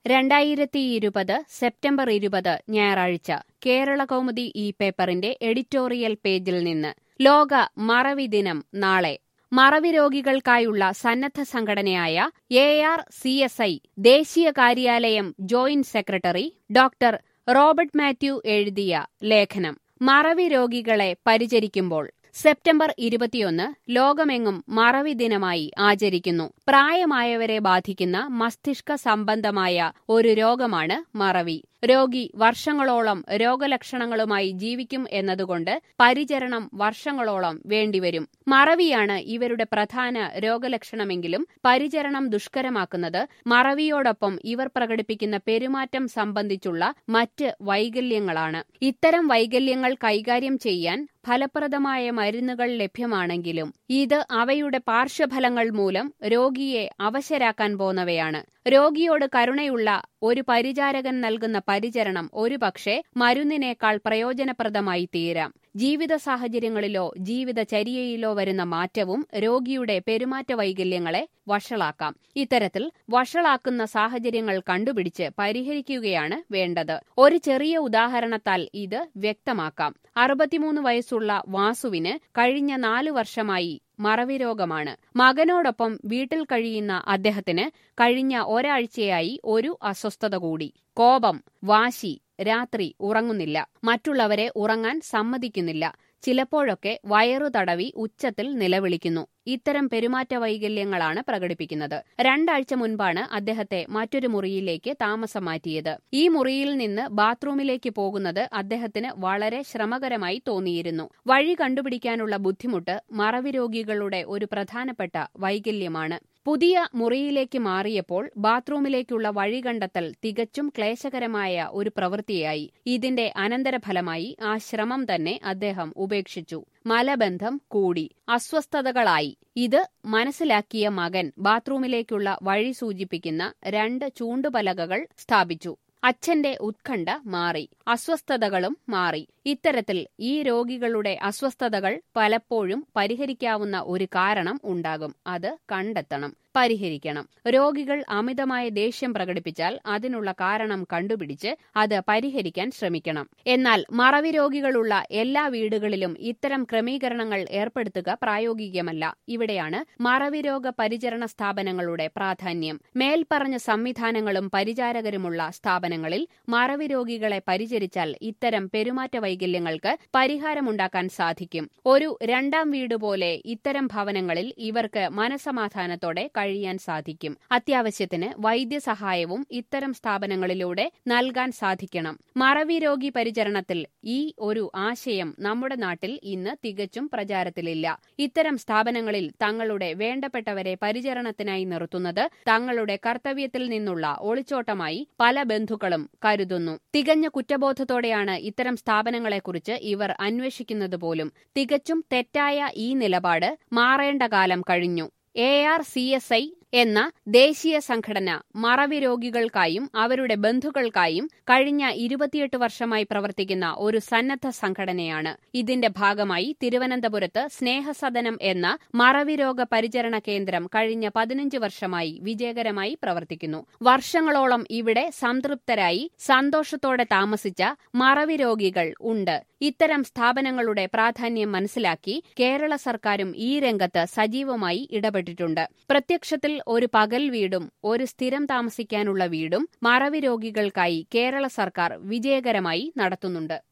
രണ്ടായിരത്തി ഇരുപത് സെപ്റ്റംബർ ഇരുപത് ഞായറാഴ്ച കേരള കൗമുദി ഈ പേപ്പറിന്റെ എഡിറ്റോറിയൽ പേജിൽ നിന്ന് ലോക മറവി ദിനം നാളെ മറവി രോഗികൾക്കായുള്ള സന്നദ്ധ സംഘടനയായ A R C S I ദേശീയ കാര്യാലയം joint secretary doctor Robert Mathew എഴുതിയ ലേഖനം മറവി രോഗികളെ പരിചരിക്കുമ്പോൾ സെപ്റ്റംബർ ഇരുപത്തിയൊന്ന് ലോകമെങ്ങും മറവി ദിനമായി ആചരിക്കുന്നു പ്രായമായവരെ ബാധിക്കുന്ന മസ്തിഷ്ക സംബന്ധമായ ഒരു രോഗമാണ് മറവി രോഗി വർഷങ്ങളോളം രോഗലക്ഷണങ്ങളുമായി ജീവിക്കും എന്നതുകൊണ്ട് പരിചരണം വർഷങ്ങളോളം വേണ്ടിവരും മറവിയാണ് ഇവരുടെ പ്രധാന രോഗലക്ഷണമെങ്കിലും പരിചരണം ദുഷ്കരമാക്കുന്നത് മറവിയോടൊപ്പം ഇവർ പ്രകടിപ്പിക്കുന്ന പെരുമാറ്റം സംബന്ധിച്ചുള്ള മറ്റ് വൈകല്യങ്ങളാണ് ഇത്തരം വൈകല്യങ്ങൾ കൈകാര്യം ചെയ്യാൻ ഫലപ്രദമായ മരുന്നുകൾ ലഭ്യമാണെങ്കിലും ഇത് അവയുടെ പാർശ്വഫലങ്ങൾ മൂലം രോഗിയെ അവശരാക്കാൻ പോന്നവയാണ് രോഗിയോട് കരുണയുള്ള ഒരു പരിചാരകൻ നൽകുന്ന പരിചരണം ഒരുപക്ഷെ മരുന്നിനേക്കാൾ പ്രയോജനപ്രദമായി തീരാം ജീവിത സാഹചര്യങ്ങളിലോ ജീവിതചര്യയിലോ വരുന്ന മാറ്റവും രോഗിയുടെ പെരുമാറ്റ വൈകല്യങ്ങളെ വഷളാക്കാം ഇത്തരത്തിൽ വഷളാക്കുന്ന സാഹചര്യങ്ങൾ കണ്ടുപിടിച്ച് പരിഹരിക്കുകയാണ് വേണ്ടത് ഒരു ചെറിയ ഉദാഹരണത്താൽ ഇത് വ്യക്തമാക്കാം അറുപത്തിമൂന്ന് വയസ്സുള്ള വാസുവിന് കഴിഞ്ഞ നാലു വർഷമായി മറവി രോഗമാണ് മകനോടൊപ്പം വീട്ടിൽ കഴിയുന്ന അദ്ദേഹത്തിന് കഴിഞ്ഞ ഒരാഴ്ചയായി ഒരു അസ്വസ്ഥത കൂടി കോപം വാശി രാത്രി ഉറങ്ങുന്നില്ല മറ്റുള്ളവരെ ഉറങ്ങാൻ സമ്മതിക്കുന്നില്ല ചിലപ്പോഴൊക്കെ വയറു തടവി ഉച്ചത്തിൽ നിലവിളിക്കുന്നു ഇത്തരം പെരുമാറ്റ വൈകല്യങ്ങളാണ് പ്രകടിപ്പിക്കുന്നത് രണ്ടാഴ്ച മുൻപാണ് അദ്ദേഹത്തെ മറ്റൊരു മുറിയിലേക്ക് താമസം മാറ്റിയത് ഈ മുറിയിൽ നിന്ന് ബാത്റൂമിലേക്ക് പോകുന്നത് അദ്ദേഹത്തിന് വളരെ ശ്രമകരമായി തോന്നിയിരുന്നു വഴി കണ്ടുപിടിക്കാനുള്ള ബുദ്ധിമുട്ട് മറവി രോഗികളുടെ ഒരു പ്രധാനപ്പെട്ട വൈകല്യമാണ് പുതിയ മുറിയിലേക്ക് മാറിയപ്പോൾ ബാത്റൂമിലേക്കുള്ള വഴി കണ്ടെത്തൽ തികച്ചും ക്ലേശകരമായ ഒരു പ്രവൃത്തിയായി ഇതിന്റെ അനന്തരഫലമായി ആ ശ്രമം തന്നെ അദ്ദേഹം ഉപേക്ഷിച്ചു മലബന്ധം കൂടി അസ്വസ്ഥതകളായി ഇത് മനസ്സിലാക്കിയ മകൻ ബാത്റൂമിലേക്കുള്ള വഴി സൂചിപ്പിക്കുന്ന രണ്ട് ചൂണ്ടുപലകകൾ സ്ഥാപിച്ചു അച്ഛന്റെ ഉത്കണ്ഠ മാറി അസ്വസ്ഥതകളും മാറി ഇത്തരത്തിൽ ഈ രോഗികളുടെ അസ്വസ്ഥതകൾ പലപ്പോഴും പരിഹരിക്കാവുന്ന ഒരു കാരണം ഉണ്ടാകും അത് കണ്ടെത്തണം പരിഹരിക്കണം രോഗികൾ അമിതമായ ദേഷ്യം പ്രകടിപ്പിച്ചാൽ അതിനുള്ള കാരണം കണ്ടുപിടിച്ച് അത് പരിഹരിക്കാൻ ശ്രമിക്കണം എന്നാൽ മറവി രോഗികളുള്ള എല്ലാ വീടുകളിലും ഇത്തരം ക്രമീകരണങ്ങൾ ഏർപ്പെടുത്തുക പ്രായോഗികമല്ല ഇവിടെയാണ് മറവി രോഗ പരിചരണ സ്ഥാപനങ്ങളുടെ പ്രാധാന്യം മേൽപ്പറഞ്ഞ സംവിധാനങ്ങളും പരിചാരകരുമുള്ള സ്ഥാപനങ്ങളിൽ മറവി രോഗികളെ പരിചരിച്ചാൽ ഇത്തരം പെരുമാറ്റ വൈകല്യങ്ങൾക്ക് പരിഹാരമുണ്ടാക്കാൻ സാധിക്കും ഒരു രണ്ടാം വീട് പോലെ ഇത്തരം ഭവനങ്ങളിൽ ഇവർക്ക് മനസമാധാനത്തോടെ കഴിയാൻ സാധിക്കും അത്യാവശ്യത്തിന് വൈദ്യസഹായവും ഇത്തരം സ്ഥാപനങ്ങളിലൂടെ നൽകാൻ സാധിക്കണം മറവി രോഗി പരിചരണത്തിൽ ഈ ഒരു ആശയം നമ്മുടെ നാട്ടിൽ ഇന്ന് തികച്ചും പ്രചാരത്തിലില്ല ഇത്തരം സ്ഥാപനങ്ങളിൽ തങ്ങളുടെ വേണ്ടപ്പെട്ടവരെ പരിചരണത്തിനായി നിർത്തുന്നത് തങ്ങളുടെ കർത്തവ്യത്തിൽ നിന്നുള്ള ഒളിച്ചോട്ടമായി പല ബന്ധുക്കളും കരുതുന്നു തികഞ്ഞ കുറ്റബോധത്തോടെയാണ് ഇത്തരം സ്ഥാപനങ്ങളെക്കുറിച്ച് ഇവർ അന്വേഷിക്കുന്നത് പോലും തികച്ചും തെറ്റായ ഈ നിലപാട് മാറേണ്ട കാലം കഴിഞ്ഞു A R C S I എന്ന ദേശീയ സംഘടന മറവി രോഗികൾക്കായും അവരുടെ ബന്ധുക്കൾക്കായും കഴിഞ്ഞ ഇരുപത്തിയെട്ട് വർഷമായി പ്രവർത്തിക്കുന്ന ഒരു സന്നദ്ധ സംഘടനയാണ് ഇതിന്റെ ഭാഗമായി തിരുവനന്തപുരത്ത് സ്നേഹസദനം എന്ന മറവി രോഗ പരിചരണ കേന്ദ്രം കഴിഞ്ഞ പതിനഞ്ച് വർഷമായി വിജയകരമായി പ്രവർത്തിക്കുന്നു വർഷങ്ങളോളം ഇവിടെ സംതൃപ്തരായി സന്തോഷത്തോടെ താമസിച്ച മറവി രോഗികൾ ഉണ്ട് ഇത്തരം സ്ഥാപനങ്ങളുടെ പ്രാധാന്യം മനസ്സിലാക്കി കേരള സർക്കാരും ഈ രംഗത്ത് സജീവമായി ഇടപെട്ടിട്ടുണ്ട് പ്രത്യക്ഷത്തിൽ ഒരു പകൽ വീടും ഒരു സ്ഥിരം താമസിക്കാനുള്ള വീടും മറവി രോഗികൾക്കായി കേരള സർക്കാർ വിജയകരമായി നടത്തുന്നുണ്ട്